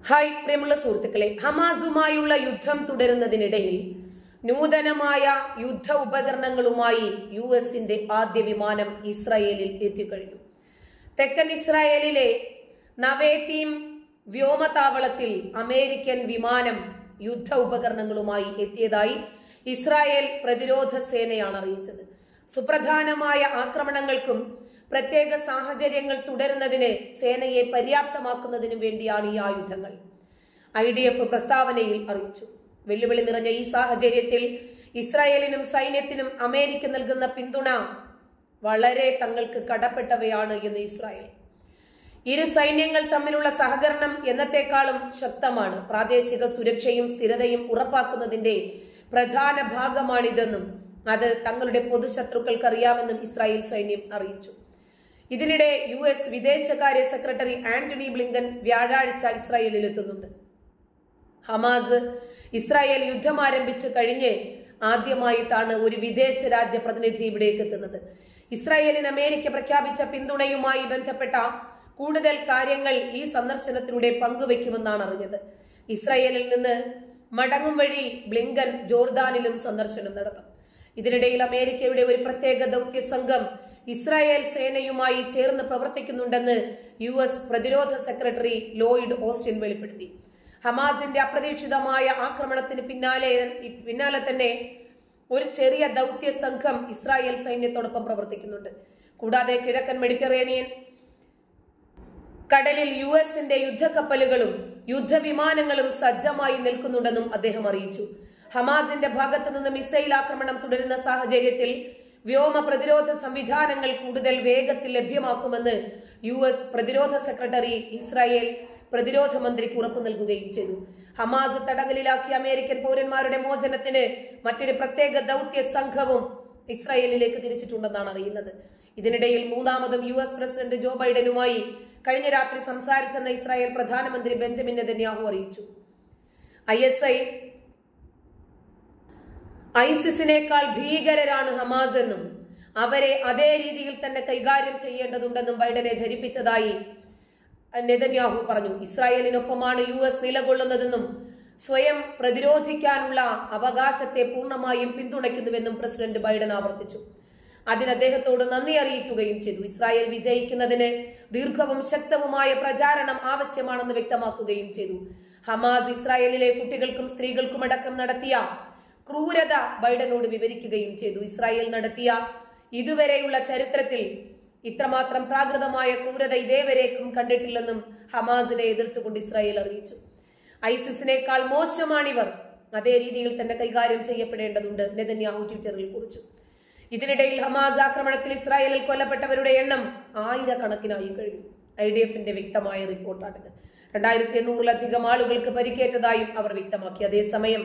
hi പ്രിയമുള്ള സുഹൃത്തുക്കളെ ഹമാസുമായുള്ള യുദ്ധം തുടരുന്നതിനിടയിൽ നൂതനമായ യുദ്ധ ഉപകരണങ്ങളുമായി യു എസിന്റെ ആദ്യ വിമാനം ഇസ്രായേലിൽ എത്തിക്കഴിഞ്ഞു തെക്കൻ ഇസ്രായേലിലെ നവേത്തീം വ്യോമതാവളത്തിൽ അമേരിക്കൻ വിമാനം യുദ്ധ ഉപകരണങ്ങളുമായി എത്തിയതായി ഇസ്രായേൽ പ്രതിരോധ സേനയാണ് അറിയിച്ചത് സുപ്രധാനമായ ആക്രമണങ്ങൾക്കും പ്രത്യേക സാഹചര്യങ്ങൾ തുടരുന്നതിന് സേനയെ പര്യാപ്തമാക്കുന്നതിനും വേണ്ടിയാണ് ഈ ആയുധങ്ങൾ ഐ ഡി എഫ് പ്രസ്താവനയിൽ അറിയിച്ചു വെല്ലുവിളി നിറഞ്ഞ ഈ സാഹചര്യത്തിൽ ഇസ്രായേലിനും സൈന്യത്തിനും അമേരിക്ക നൽകുന്ന പിന്തുണ വളരെ തങ്ങൾക്ക് കടപ്പെട്ടവയാണ് എന്ന് ഇസ്രായേൽ ഇരു സൈന്യങ്ങൾ തമ്മിലുള്ള സഹകരണം എന്നത്തെക്കാളും ശക്തമാണ് പ്രാദേശിക സുരക്ഷയും സ്ഥിരതയും ഉറപ്പാക്കുന്നതിന്റെ പ്രധാന ഭാഗമാണിതെന്നും അത് തങ്ങളുടെ പൊതുശത്രുക്കൾക്ക് അറിയാമെന്നും ഇസ്രായേൽ സൈന്യം അറിയിച്ചു ഇതിനിടെ യു എസ് വിദേശകാര്യ സെക്രട്ടറി ആന്റണി ബ്ലിങ്കൻ വ്യാഴാഴ്ച ഇസ്രായേലിൽ എത്തുന്നുണ്ട് ഹമാസ് ഇസ്രായേൽ യുദ്ധം ആരംഭിച്ച് കഴിഞ്ഞ് ആദ്യമായിട്ടാണ് ഒരു വിദേശ രാജ്യ പ്രതിനിധി ഇവിടേക്ക് എത്തുന്നത് ഇസ്രായേലിന് അമേരിക്ക പ്രഖ്യാപിച്ച പിന്തുണയുമായി ബന്ധപ്പെട്ട കൂടുതൽ കാര്യങ്ങൾ ഈ സന്ദർശനത്തിലൂടെ പങ്കുവെക്കുമെന്നാണ് അറിഞ്ഞത് ഇസ്രായേലിൽ നിന്ന് മടങ്ങും വഴി ബ്ലിങ്കൻ ജോർദാനിലും സന്ദർശനം നടത്തും ഇതിനിടയിൽ അമേരിക്കയുടെ ഒരു പ്രത്യേക ദൗത്യ സംഘം ഇസ്രായേൽ സേനയുമായി ചേർന്ന് പ്രവർത്തിക്കുന്നുണ്ടെന്ന് യു എസ് പ്രതിരോധ സെക്രട്ടറി ലോയിഡ് ഓസ്റ്റിൻ വെളിപ്പെടുത്തി ഹമാസിന്റെ അപ്രതീക്ഷിതമായ ആക്രമണത്തിന് പിന്നാലെ പിന്നാലെ തന്നെ ഒരു ചെറിയ ദൗത്യ സംഘം ഇസ്രായേൽ സൈന്യത്തോടൊപ്പം പ്രവർത്തിക്കുന്നുണ്ട് കൂടാതെ കിഴക്കൻ മെഡിറ്ററേനിയൻ കടലിൽ യു എസിന്റെ യുദ്ധക്കപ്പലുകളും യുദ്ധവിമാനങ്ങളും സജ്ജമായി നിൽക്കുന്നുണ്ടെന്നും അദ്ദേഹം അറിയിച്ചു ഹമാസിന്റെ ഭാഗത്തു നിന്ന് മിസൈൽ ആക്രമണം തുടരുന്ന സാഹചര്യത്തിൽ വ്യോമ പ്രതിരോധ സംവിധാനങ്ങൾ കൂടുതൽ വേഗത്തിൽ ലഭ്യമാക്കുമെന്ന് യു എസ് പ്രതിരോധ സെക്രട്ടറി ഇസ്രായേൽ പ്രതിരോധ മന്ത്രിക്ക് ഉറപ്പു നൽകുകയും ചെയ്തു ഹമാസ് തടങ്കലിലാക്കിയ അമേരിക്കൻ പൗരന്മാരുടെ മോചനത്തിന് മറ്റൊരു പ്രത്യേക ദൗത്യ സംഘവും ഇസ്രായേലിലേക്ക് തിരിച്ചിട്ടുണ്ടെന്നാണ് അറിയുന്നത് ഇതിനിടയിൽ മൂന്നാമതും യു എസ് പ്രസിഡന്റ് ജോ ബൈഡനുമായി കഴിഞ്ഞ രാത്രി സംസാരിച്ചെന്ന് ഇസ്രായേൽ പ്രധാനമന്ത്രി ബെഞ്ചമിൻ നെതന്യാഹു അറിയിച്ചു ഐ എസ് ഐ ഐസിസിനേക്കാൾ ഭീകരരാണ് ഹമാസ് എന്നും അവരെ അതേ രീതിയിൽ തന്നെ കൈകാര്യം ചെയ്യേണ്ടതുണ്ടെന്നും ബൈഡനെ ധരിപ്പിച്ചതായി നെതന്യാഹു പറഞ്ഞു ഇസ്രായേലിനൊപ്പമാണ് യു എസ് നിലകൊള്ളുന്നതെന്നും സ്വയം പ്രതിരോധിക്കാനുള്ള അവകാശത്തെ പൂർണ്ണമായും പിന്തുണയ്ക്കുന്നുവെന്നും പ്രസിഡന്റ് ബൈഡൻ ആവർത്തിച്ചു അതിന് അദ്ദേഹത്തോട് നന്ദി അറിയിക്കുകയും ചെയ്തു ഇസ്രായേൽ വിജയിക്കുന്നതിന് ദീർഘവും ശക്തവുമായ പ്രചാരണം ആവശ്യമാണെന്ന് വ്യക്തമാക്കുകയും ചെയ്തു ഹമാസ് ഇസ്രായേലിലെ കുട്ടികൾക്കും സ്ത്രീകൾക്കും അടക്കം നടത്തിയ ക്രൂരത ബൈഡനോട് വിവരിക്കുകയും ചെയ്തു ഇസ്രായേൽ നടത്തിയ ഇതുവരെയുള്ള ചരിത്രത്തിൽ ഇത്രമാത്രം പ്രാകൃതമായ ക്രൂരത ഇതേവരേക്കും കണ്ടിട്ടില്ലെന്നും ഹമാസിനെ എതിർത്തുകൊണ്ട് ഇസ്രായേൽ അറിയിച്ചു ഐസിസിനേക്കാൾ മോശമാണിവർ അതേ രീതിയിൽ തന്നെ കൈകാര്യം ചെയ്യപ്പെടേണ്ടതുണ്ട് നെതന്യാഹു ട്വിറ്ററിൽ കുറിച്ചു ഇതിനിടയിൽ ഹമാസ് ആക്രമണത്തിൽ ഇസ്രായേലിൽ കൊല്ലപ്പെട്ടവരുടെ എണ്ണം ആയിരക്കണക്കിനായി കഴിഞ്ഞു ഐ ഡി എഫിന്റെ വ്യക്തമായ റിപ്പോർട്ടാണിത് രണ്ടായിരത്തി എണ്ണൂറിലധികം ആളുകൾക്ക് പരിക്കേറ്റതായും അവർ വ്യക്തമാക്കി അതേസമയം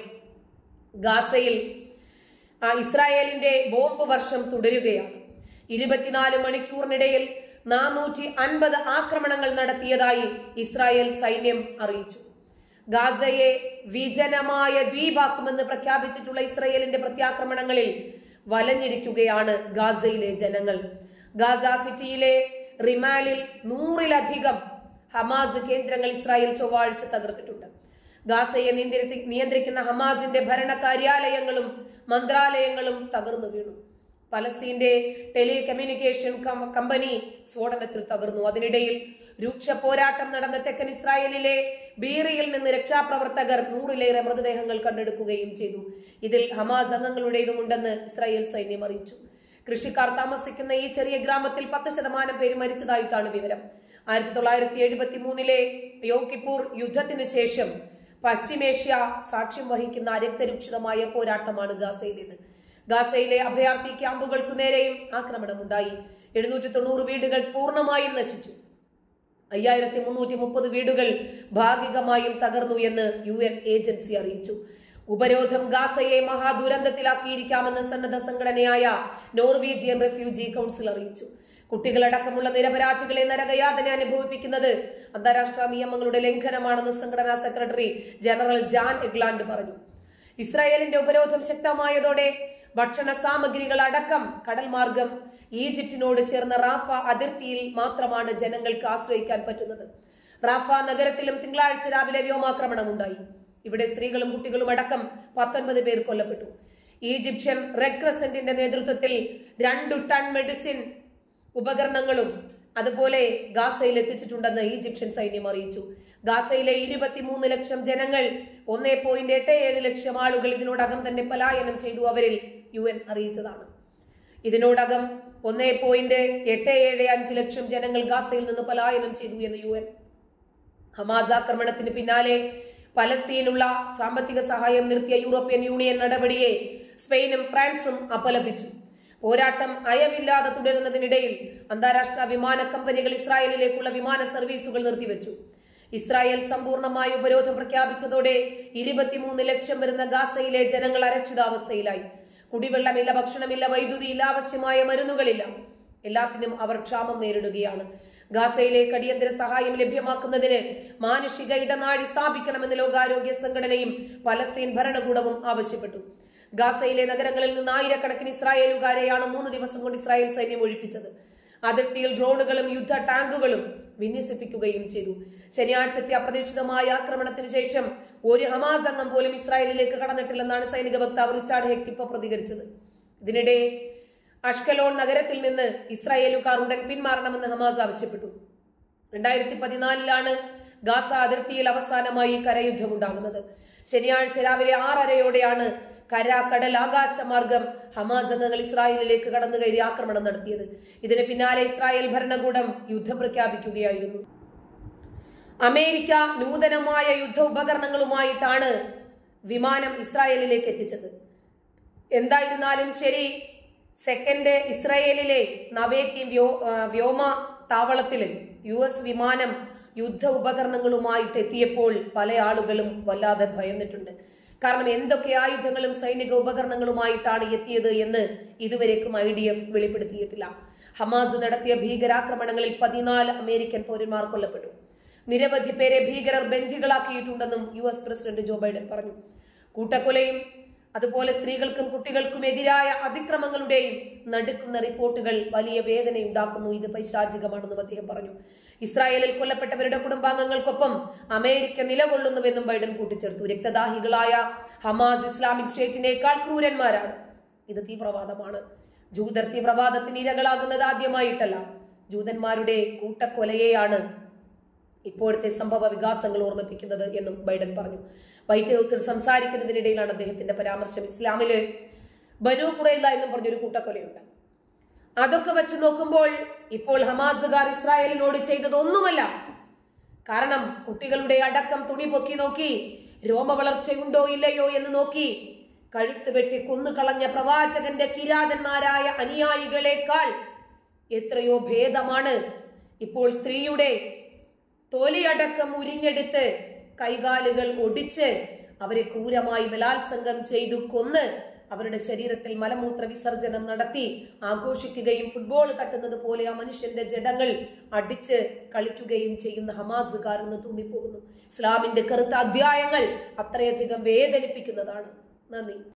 ഗാസയിൽ ഇസ്രായേലിന്റെ ബോംബ് വർഷം തുടരുകയാണ് ഇരുപത്തിനാല് മണിക്കൂറിനിടയിൽ നാനൂറ്റി അൻപത് ആക്രമണങ്ങൾ നടത്തിയതായി ഇസ്രായേൽ സൈന്യം അറിയിച്ചു ഗാസയെ വിജനമായ ദ്വീപാക്കുമെന്ന് പ്രഖ്യാപിച്ചിട്ടുള്ള ഇസ്രായേലിന്റെ പ്രത്യാക്രമണങ്ങളിൽ വലഞ്ഞിരിക്കുകയാണ് ഗാസയിലെ ജനങ്ങൾ ഗാസ സിറ്റിയിലെ റിമാലിൽ നൂറിലധികം ഹമാസ് കേന്ദ്രങ്ങൾ ഇസ്രായേൽ ചൊവ്വാഴ്ച തകർത്തിട്ടുണ്ട് ഗാസയെ നിയന്ത്രിക്കുന്ന ഹമാസിന്റെ ഭരണ കാര്യാലയങ്ങളും മന്ത്രാലയങ്ങളും തകർന്നു വീണു പലസ്തീന്റെ ടെലികമ്മ്യൂണിക്കേഷൻ കമ്പനി സ്ഫോടനത്തിൽ തകർന്നു അതിനിടയിൽ രൂക്ഷ പോരാട്ടം നടന്ന തെക്കൻ ഇസ്രായേലിലെ ബീറിയിൽ നിന്ന് രക്ഷാപ്രവർത്തകർ നൂറിലേറെ മൃതദേഹങ്ങൾ കണ്ടെടുക്കുകയും ചെയ്തു ഇതിൽ ഹമാസ് അംഗങ്ങളുടേതുമുണ്ടെന്ന് ഇസ്രായേൽ സൈന്യം അറിയിച്ചു കൃഷിക്കാർ താമസിക്കുന്ന ഈ ചെറിയ ഗ്രാമത്തിൽ പത്ത് ശതമാനം പേര് മരിച്ചതായിട്ടാണ് വിവരം ആയിരത്തി തൊള്ളായിരത്തി എഴുപത്തി മൂന്നിലെ യോക്കിപ്പൂർ യുദ്ധത്തിന് ശേഷം പശ്ചിമേഷ്യ സാക്ഷ്യം വഹിക്കുന്ന രക്തരൂക്ഷിതമായ പോരാട്ടമാണ് ഗാസയിലേത് ഗാസയിലെ അഭയാർത്ഥി ക്യാമ്പുകൾക്കു നേരെയും ആക്രമണമുണ്ടായി എഴുന്നൂറ്റി തൊണ്ണൂറ് വീടുകൾ പൂർണ്ണമായും നശിച്ചു അയ്യായിരത്തി മുന്നൂറ്റി മുപ്പത് വീടുകൾ ഭാഗികമായും തകർന്നു എന്ന് യു എൻ ഏജൻസി അറിയിച്ചു ഉപരോധം ഗാസയെ മഹാദുരന്തത്തിലാക്കിയിരിക്കാമെന്ന് സന്നദ്ധ സംഘടനയായ നോർവീജിയൻ റെഫ്യൂജി കൗൺസിൽ അറിയിച്ചു കുട്ടികളടക്കമുള്ള നിരപരാധികളെ നരകയാതന അനുഭവിപ്പിക്കുന്നത് അന്താരാഷ്ട്ര നിയമങ്ങളുടെ ലംഘനമാണെന്ന് സംഘടനാ സെക്രട്ടറി ജനറൽ ജാൻ എഗ്ലാൻഡ് പറഞ്ഞു ഇസ്രായേലിന്റെ ഉപരോധം ശക്തമായതോടെ ഭക്ഷണ സാമഗ്രികൾ അടക്കം കടൽ മാർഗം ഈജിപ്തിനോട് ചേർന്ന റാഫ അതിർത്തിയിൽ മാത്രമാണ് ജനങ്ങൾക്ക് ആശ്രയിക്കാൻ പറ്റുന്നത് റാഫ നഗരത്തിലും തിങ്കളാഴ്ച രാവിലെ വ്യോമാക്രമണം ഉണ്ടായി ഇവിടെ സ്ത്രീകളും കുട്ടികളും അടക്കം പത്തൊൻപത് പേർ കൊല്ലപ്പെട്ടു ഈജിപ്ഷ്യൻ റെഡ് ക്രസന്റിന്റെ നേതൃത്വത്തിൽ രണ്ടു ടൺ മെഡിസിൻ ഉപകരണങ്ങളും അതുപോലെ ഗാസയിൽ എത്തിച്ചിട്ടുണ്ടെന്ന് ഈജിപ്ഷ്യൻ സൈന്യം അറിയിച്ചു ഗാസയിലെ ഇരുപത്തിമൂന്ന് ലക്ഷം ജനങ്ങൾ ഒന്നേ പോയിന്റ് എട്ട് ഏഴ് ലക്ഷം ആളുകൾ ഇതിനോടകം തന്നെ പലായനം ചെയ്തു അവരിൽ യു എൻ അറിയിച്ചതാണ് ഇതിനോടകം ഒന്നേ പോയിന്റ് എട്ട് ഏഴ് അഞ്ച് ലക്ഷം ജനങ്ങൾ ഗാസയിൽ നിന്ന് പലായനം ചെയ്തു എന്ന് യു എൻ ഹമാസ് ആക്രമണത്തിന് പിന്നാലെ പലസ്തീനുള്ള സാമ്പത്തിക സഹായം നിർത്തിയ യൂറോപ്യൻ യൂണിയൻ നടപടിയെ സ്പെയിനും ഫ്രാൻസും അപലപിച്ചു പോരാട്ടം അയവില്ലാതെ തുടരുന്നതിനിടയിൽ അന്താരാഷ്ട്ര വിമാന കമ്പനികൾ ഇസ്രായേലിലേക്കുള്ള വിമാന സർവീസുകൾ നിർത്തിവെച്ചു ഇസ്രായേൽ സമ്പൂർണ്ണമായി ഉപരോധം പ്രഖ്യാപിച്ചതോടെ ഇരുപത്തിമൂന്ന് ലക്ഷം വരുന്ന ഗാസയിലെ ജനങ്ങൾ അരക്ഷിതാവസ്ഥയിലായി കുടിവെള്ളമില്ല ഭക്ഷണമില്ല വൈദ്യുതിയില്ല ആവശ്യമായ മരുന്നുകളില്ല എല്ലാത്തിനും അവർ ക്ഷാമം നേരിടുകയാണ് ഗാസയിലേക്ക് അടിയന്തര സഹായം ലഭ്യമാക്കുന്നതിന് മാനുഷിക ഇടനാഴി സ്ഥാപിക്കണമെന്ന് ലോകാരോഗ്യ സംഘടനയും പലസ്തീൻ ഭരണകൂടവും ആവശ്യപ്പെട്ടു ഗാസയിലെ നഗരങ്ങളിൽ നിന്ന് ആയിരക്കണക്കിന് ഇസ്രായേലുകാരെയാണ് മൂന്ന് ദിവസം കൊണ്ട് ഇസ്രായേൽ സൈന്യം ഒഴിപ്പിച്ചത് അതിർത്തിയിൽ ഡ്രോണുകളും യുദ്ധ ടാങ്കുകളും വിന്യസിപ്പിക്കുകയും ചെയ്തു ശനിയാഴ്ചത്തെ അപ്രതീക്ഷിതമായ ആക്രമണത്തിന് ശേഷം ഒരു ഹമാസ് അംഗം പോലും ഇസ്രായേലിലേക്ക് കടന്നിട്ടില്ലെന്നാണ് സൈനിക വക്താവ് റിച്ചാർഡ് ഹെക്ടിപ്പ പ്രതികരിച്ചത് ഇതിനിടെ അഷ്കലോൺ നഗരത്തിൽ നിന്ന് ഇസ്രായേലുകാർ ഉടൻ പിന്മാറണമെന്ന് ഹമാസ് ആവശ്യപ്പെട്ടു രണ്ടായിരത്തി പതിനാലിലാണ് ഗാസ അതിർത്തിയിൽ അവസാനമായി കരയുദ്ധം ഉണ്ടാകുന്നത് ശനിയാഴ്ച രാവിലെ ആറരയോടെയാണ് കര കടൽ ആകാശമാർഗം ഹമാസ് അംഗങ്ങൾ ഇസ്രായേലിലേക്ക് കടന്നു കയറി ആക്രമണം നടത്തിയത് ഇതിന് പിന്നാലെ ഇസ്രായേൽ ഭരണകൂടം യുദ്ധം പ്രഖ്യാപിക്കുകയായിരുന്നു അമേരിക്ക നൂതനമായ യുദ്ധ ഉപകരണങ്ങളുമായിട്ടാണ് വിമാനം ഇസ്രായേലിലേക്ക് എത്തിച്ചത് എന്തായിരുന്നാലും ശരി സെക്കൻഡ് ഇസ്രായേലിലെ നവേത്തി വ്യോ ആ, വ്യോമ താവളത്തിൽ യു എസ് വിമാനം യുദ്ധ ഉപകരണങ്ങളുമായിട്ട് എത്തിയപ്പോൾ പല ആളുകളും വല്ലാതെ ഭയന്നിട്ടുണ്ട് കാരണം എന്തൊക്കെ ആയുധങ്ങളും സൈനിക ഉപകരണങ്ങളുമായിട്ടാണ് എത്തിയത് എന്ന് ഇതുവരേക്കും ഐ ഡി എഫ് വെളിപ്പെടുത്തിയിട്ടില്ല ഹമാസ് നടത്തിയ ഭീകരാക്രമണങ്ങളിൽ പതിനാല് അമേരിക്കൻ പൗരന്മാർ കൊല്ലപ്പെട്ടു നിരവധി പേരെ ഭീകരർ ബന്ധികളാക്കിയിട്ടുണ്ടെന്നും U S president Joe Biden പറഞ്ഞു കൂട്ടക്കൊലയും അതുപോലെ സ്ത്രീകൾക്കും കുട്ടികൾക്കും എതിരായ അതിക്രമങ്ങളുടെയും നടുക്കുന്ന റിപ്പോർട്ടുകൾ വലിയ വേദനയുണ്ടാക്കുന്നു ഇത് പൈശാചികമാണെന്നും അദ്ദേഹം പറഞ്ഞു ഇസ്രായേലിൽ കൊല്ലപ്പെട്ടവരുടെ കുടുംബാംഗങ്ങൾക്കൊപ്പം അമേരിക്ക നിലകൊള്ളുന്നുവെന്നും ബൈഡൻ കൂട്ടിച്ചേർത്തു രക്തദാഹികളായ ഹമാസ് ഇസ്ലാമിക് സ്റ്റേറ്റിനേക്കാൾ ക്രൂരന്മാരാണ് ഇത് തീവ്രവാദമാണ് ജൂതർ തീവ്രവാദത്തിന് ഇരകളാകുന്നത് ആദ്യമായിട്ടല്ല ജൂതന്മാരുടെ കൂട്ടക്കൊലയെയാണ് ഇപ്പോഴത്തെ സംഭവ വികാസങ്ങൾ ഓർമ്മിപ്പിക്കുന്നത് എന്നും ബൈഡൻ പറഞ്ഞു വൈറ്റ് ഹൗസിൽ സംസാരിക്കുന്നതിനിടയിലാണ് അദ്ദേഹത്തിന്റെ പരാമർശം ഇസ്ലാമില് ബനു കുറൈല എന്നും പറഞ്ഞൊരു കൂട്ടക്കൊലയുണ്ട് അതൊക്കെ വെച്ച് നോക്കുമ്പോൾ ഇപ്പോൾ ഹമാസുകാർ ഇസ്രായേലിനോട് ചെയ്തതൊന്നുമല്ല കാരണം കുട്ടികളുടെ അടക്കം തുണി പൊക്കി നോക്കി രോമവളർച്ചയുണ്ടോ ഇല്ലയോ എന്ന് നോക്കി കഴുത്ത് വെട്ടി കൊന്നുകളഞ്ഞ പ്രവാചകന്റെ കിരാതന്മാരായ അനുയായികളെക്കാൾ എത്രയോ ഭേദമാണ് ഇപ്പോൾ സ്ത്രീയുടെ തൊലിയടക്കം ഉരിഞ്ഞെടുത്ത് കൈകാലുകൾ ഒടിച്ച് അവരെ ക്രൂരമായി ബലാത്സംഗം ചെയ്തു കൊന്ന് അവരുടെ ശരീരത്തിൽ മലമൂത്ര വിസർജനം നടത്തി ആഘോഷിക്കുകയും ഫുട്ബോൾ തട്ടുന്നത് പോലെ ആ മനുഷ്യന്റെ ജഡങ്ങൾ അടിച്ച് കളിക്കുകയും ചെയ്യുന്ന ഹമാസുകാർ എന്ന് തോന്നിപ്പോകുന്നു ഇസ്ലാമിന്റെ കറുത്ത അധ്യായങ്ങൾ അത്രയധികം വേദനിപ്പിക്കുന്നതാണ് നന്ദി